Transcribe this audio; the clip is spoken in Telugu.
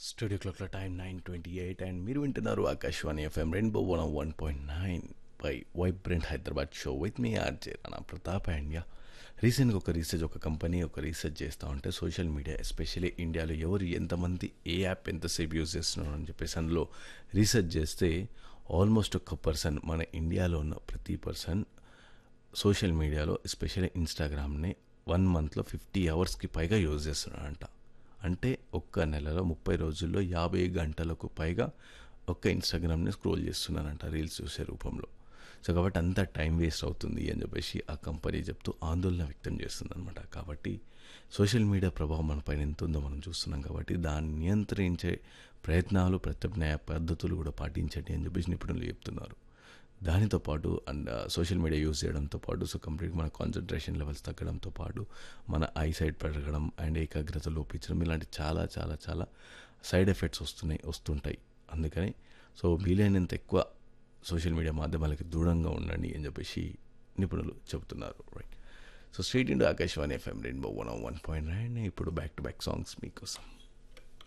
స్టూడియో క్లాక్ల time nine twenty eight and మీరు వింటున్నారు Akashvani FM Rainbow one one point nine by vibrant Hyderabad show with me RJ Rana Pratap and ya రీసెంట్గా ఒక రీసెర్చ్ ఒక కంపెనీ ఒక రీసెర్చ్ చేస్తూ ఉంటే సోషల్ మీడియా ఎస్పెషల్లీ ఇండియాలో ఎవరు ఎంతమంది ఏ యాప్ ఎంతసేపు యూజ్ చేస్తున్నారు అని చెప్పేసి అందులో రీసెర్చ్ చేస్తే ఆల్మోస్ట్ ఒక పర్సన్ మన ఇండియాలో ఉన్న ప్రతి పర్సన్ సోషల్ మీడియాలో ఎస్పెషల్లీ ఇన్స్టాగ్రామ్ని వన్ మంత్లో ఫిఫ్టీ అవర్స్కి పైగా యూజ్ చేస్తున్నారంట అంటే ఒక్క నెలలో ముప్పై రోజుల్లో యాభై గంటలకు పైగా ఒక్క ఇన్స్టాగ్రామ్ని స్క్రోల్ చేస్తున్నానంట రీల్స్ చూసే రూపంలో సో కాబట్టి అంత టైం వేస్ట్ అవుతుంది అని చెప్పేసి ఆ కంపెనీ చెప్తూ ఆందోళన వ్యక్తం చేస్తుంది అనమాట కాబట్టి సోషల్ మీడియా ప్రభావం మన పైన ఎంత ఉందో మనం చూస్తున్నాం కాబట్టి దాన్ని నియంత్రించే ప్రయత్నాలు ప్రత్యామ్నాయ పద్ధతులు కూడా పాటించండి అని చెప్పేసి నిపుణులు చెప్తున్నారు దానితో పాటు అండ్ సోషల్ మీడియా యూజ్ చేయడంతో పాటు సో కంప్లీట్ మన కాన్సన్ట్రేషన్ లెవెల్స్ తగ్గడంతో పాటు మన ఐ సైట్ పెరగడం అండ్ ఏకాగ్రత లోపించడం ఇలాంటి చాలా చాలా చాలా సైడ్ ఎఫెక్ట్స్ వస్తున్నాయి వస్తుంటాయి అందుకని సో వీలైనంత ఎక్కువ సోషల్ మీడియా మాధ్యమాలకి దూరంగా ఉండండి అని చెప్పేసి నిపుణులు చెబుతున్నారు right so straight into Akashvani FM Rainbow one one point nine ఇప్పుడు బ్యాక్ టు బ్యాక్ సాంగ్స్ మీకోసం